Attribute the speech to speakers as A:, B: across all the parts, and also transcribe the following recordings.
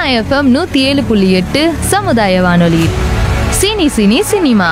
A: FM நூற்றி ஏழு புள்ளி எட்டு சமுதாய வானொலி சினி சினி சினிமா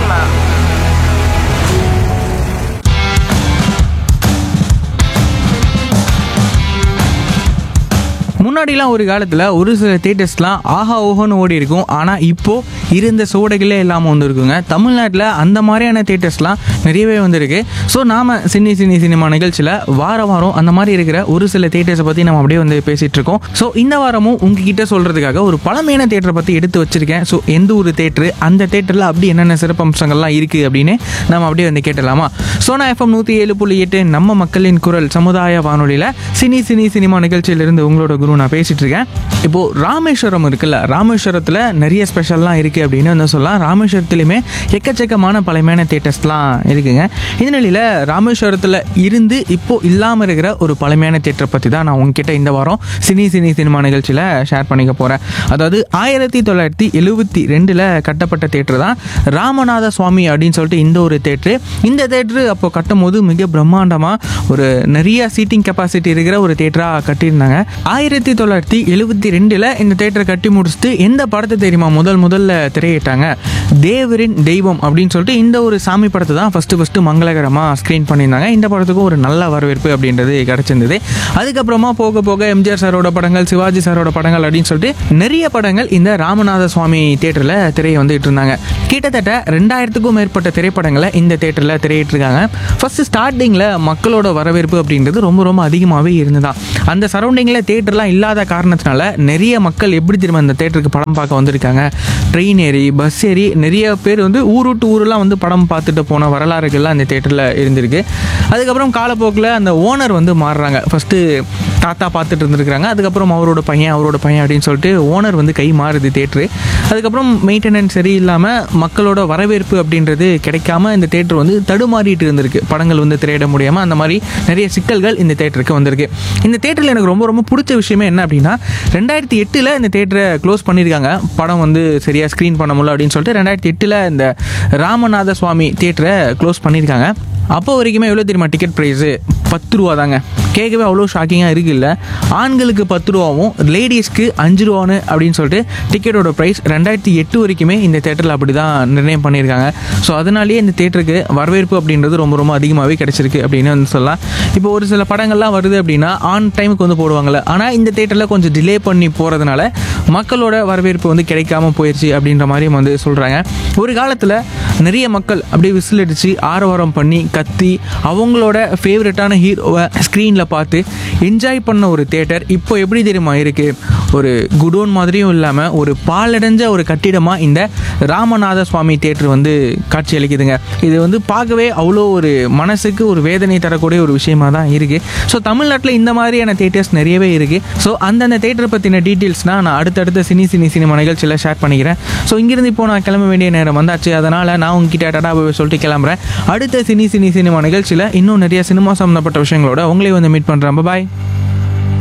B: முன்னாடிலாம் ஒரு காலத்தில் ஒரு சில தேட்டர்ஸ்லாம் ஆஹா ஓஹோன்னு ஓடி இருக்கும் ஆனால் இப்போ இருந்த சோடைகளே இல்லாமல் வந்துருக்குங்க தமிழ்நாட்டில் அந்த மாதிரியான தேட்டர்ஸ்லாம் நிறையவே வந்திருக்கு ஸோ நாம் சினி சினி சினிமா நிகழ்ச்சியில் வார வாரம் அந்த மாதிரி இருக்கிற ஒரு சில தேட்டர்ஸை பற்றி நம்ம அப்படியே வந்து பேசிகிட்டு இருக்கோம் ஸோ இந்த வாரமும் உங்ககிட்ட சொல்கிறதுக்காக ஒரு பழமையான தேட்டரை பற்றி எடுத்து வச்சிருக்கேன் ஸோ எந்த ஒரு தேட்டரு அந்த தேட்டரில் அப்படி என்னென்ன சிறப்பம்சங்கள்லாம் இருக்குது அப்படின்னு நம்ம அப்படியே வந்து கேட்டலாமா சோனா எஃப்எம் நூற்றி ஏழு புள்ளி எட்டு நம்ம மக்களின் குரல் சமுதாய வானொலியில் சினி சினி சினிமா நிகழ்ச்சியிலிருந்து உங்களோட குரு நான் பேசிட்டு இருக்கேன் இப்போ ராமேஸ்வரம் இருக்குல்ல ராமேஸ்வரத்தில் நிறைய ஸ்பெஷல்லாம் இருக்குது அப்படின்னு வந்து சொல்லலாம் ராமேஸ்வரத்துலையுமே எக்கச்சக்கமான பழமையான தேட்டர்ஸ்லாம் இருக்குங்க இந்த நிலையில் ராமேஸ்வரத்தில் இருந்து இப்போ இல்லாமல் இருக்கிற ஒரு பழமையான தேட்டரை பற்றி தான் நான் உங்ககிட்ட இந்த வாரம் சினி சினி சினிமா நிகழ்ச்சியில் ஷேர் பண்ணிக்க போகிறேன் அதாவது ஆயிரத்தி தொள்ளாயிரத்தி எழுபத்தி ரெண்டில் கட்டப்பட்ட தேட்டர் தான் ராமநாத சுவாமி அப்படின்னு சொல்லிட்டு இந்த ஒரு தேட்டரு இந்த தேட்டரு அப்போ கட்டும் போது மிக பிரம்மாண்டமாக ஒரு நிறைய சீட்டிங் கெப்பாசிட்டி இருக்கிற ஒரு தேட்டராக கட்டியிருந்தாங்க ஆயிரத்தி தொள்ளாயிரத்தி எழுபத்தி ரெண்டில் இந்த தேட்டரை கட்டி முடிச்சுட்டு எந்த படத்தை தெரியுமா முதல் முதல்ல திரையிட்டாங்க தேவரின் தெய்வம் அப்படின்னு சொல்லிட்டு இந்த ஒரு சாமி படத்தை தான் ஃபஸ்ட்டு ஃபஸ்ட்டு மங்களகரமாக ஸ்க்ரீன் பண்ணியிருந்தாங்க இந்த படத்துக்கும் ஒரு நல்ல வரவேற்பு அப்படின்றது கிடச்சிருந்தது அதுக்கப்புறமா போக போக எம்ஜிஆர் சாரோட படங்கள் சிவாஜி சாரோட படங்கள் அப்படின்னு சொல்லிட்டு நிறைய படங்கள் இந்த ராமநாத சுவாமி தேட்டரில் திரையை வந்துட்டு இருந்தாங்க கிட்டத்தட்ட ரெண்டாயிரத்துக்கும் மேற்பட்ட திரைப்படங்களை இந்த தேட்டரில் திரையிட்டிருக்காங்க ஃபஸ்ட்டு ஸ்டார்டிங்கில் மக்களோட வரவேற்பு அப்படின்றது ரொம்ப ரொம்ப அதிகமாகவே இருந்ததான் அந்த சரௌண்டிங்கில் தேட்டர்லாம் இல்லாத காரணத்தினால நிறைய மக்கள் எப்படி திரும்ப அந்த தேட்டருக்கு படம் பார்க்க வந்திருக்காங்க ட்ரெயின் ஏறி பஸ் ஏறி நிறைய பேர் வந்து ஊர் விட்டு ஊரெலாம் வந்து படம் பார்த்துட்டு போன வரலாறுகள்லாம் அந்த தேட்டரில் இருந்திருக்கு அதுக்கப்புறம் காலப்போக்கில் அந்த ஓனர் வந்து மாறுறாங்க ஃபஸ்ட்டு தாத்தா பார்த்துட்டு இருந்திருக்காங்க அதுக்கப்புறம் அவரோட பையன் அவரோட பையன் அப்படின்னு சொல்லிட்டு ஓனர் வந்து கை மாறுது தேட்ரு அதுக்கப்புறம் மெயின்டெனன்ஸ் சரியில்லாமல் மக்களோட வரவேற்பு அப்படின்றது கிடைக்காம இந்த தேட்டர் வந்து தடுமாறிட்டு இருந்திருக்கு படங்கள் வந்து திரையிட முடியாமல் அந்த மாதிரி நிறைய சிக்கல்கள் இந்த தேட்டருக்கு வந்திருக்கு இந்த தேட்டரில் எனக்கு ரொம்ப ரொம்ப பிடிச்ச விஷயமே என்ன அப்படின்னா ரெண்டாயிரத்தி எட்டில் இந்த தேட்டரை க்ளோஸ் பண்ணியிருக்காங்க படம் வந்து சரியாக ஸ்க்ரீன் பண்ண முடியல அப்படின்னு சொல்லிட்டு ரெண்டாயிரத்தி எட்டில் இந்த ராமநாத சுவாமி தேட்டரை க்ளோஸ் பண்ணியிருக்காங்க அப்போ வரைக்குமே எவ்வளோ தெரியுமா டிக்கெட் ப்ரைஸு பத்து ரூபா தாங்க கேட்கவே அவ்வளோ ஷாக்கிங்காக இருக்குல்ல ஆண்களுக்கு பத்து ரூபாவும் லேடிஸ்க்கு அஞ்சு ரூபான்னு அப்படின்னு சொல்லிட்டு டிக்கெட்டோட ப்ரைஸ் ரெண்டாயிரத்தி எட்டு வரைக்குமே இந்த தேட்டரில் அப்படி தான் நிர்ணயம் பண்ணியிருக்காங்க ஸோ அதனாலேயே இந்த தேட்டருக்கு வரவேற்பு அப்படின்றது ரொம்ப ரொம்ப அதிகமாகவே கிடைச்சிருக்கு அப்படின்னு வந்து சொல்லலாம் இப்போ ஒரு சில படங்கள்லாம் வருது அப்படின்னா ஆன் டைமுக்கு வந்து போடுவாங்கள்ல ஆனால் இந்த தேட்டரில் கொஞ்சம் டிலே பண்ணி போகிறதுனால மக்களோட வரவேற்பு வந்து கிடைக்காம போயிடுச்சு அப்படின்ற மாதிரியும் வந்து சொல்கிறாங்க ஒரு காலத்தில் நிறைய மக்கள் அப்படியே விசில் அடித்து ஆரவாரம் பண்ணி கத்தி அவங்களோட ஃபேவரட்டான ஹீரோவை ஸ்க்ரீனில் பார்த்து என்ஜாய் பண்ண ஒரு தேட்டர் இப்போ எப்படி தெரியுமா இருக்குது ஒரு குடோன் மாதிரியும் இல்லாமல் ஒரு பாலடைஞ்ச ஒரு கட்டிடமாக இந்த ராமநாத சுவாமி தேட்டர் வந்து காட்சி அளிக்குதுங்க இது வந்து பார்க்கவே அவ்வளோ ஒரு மனசுக்கு ஒரு வேதனை தரக்கூடிய ஒரு விஷயமா தான் இருக்குது ஸோ தமிழ்நாட்டில் இந்த மாதிரியான தேட்டர்ஸ் நிறையவே இருக்குது ஸோ அந்தந்த தேட்டரை பற்றின டீட்டெயில்ஸ்னால் நான் அடுத்தடுத்த சினி சினி சினிமா நிகழ்ச்சியில் ஷேர் பண்ணிக்கிறேன் ஸோ இங்கிருந்து இப்போ நான் கிளம்ப வேண்டிய நேரம் வந்தாச்சு அதனால் நான் உங்ககிட்ட டாடா பாய் சொல்லிட்டு கிளம்புறேன் அடுத்த சினி சினி சினிமா நிகழ்ச்சியில் இன்னும் நிறைய சினிமா சம்மந்தப்பட்ட விஷயங்களோட உங்களையும் வந்து மீட் பண்ணுறேன் பாய்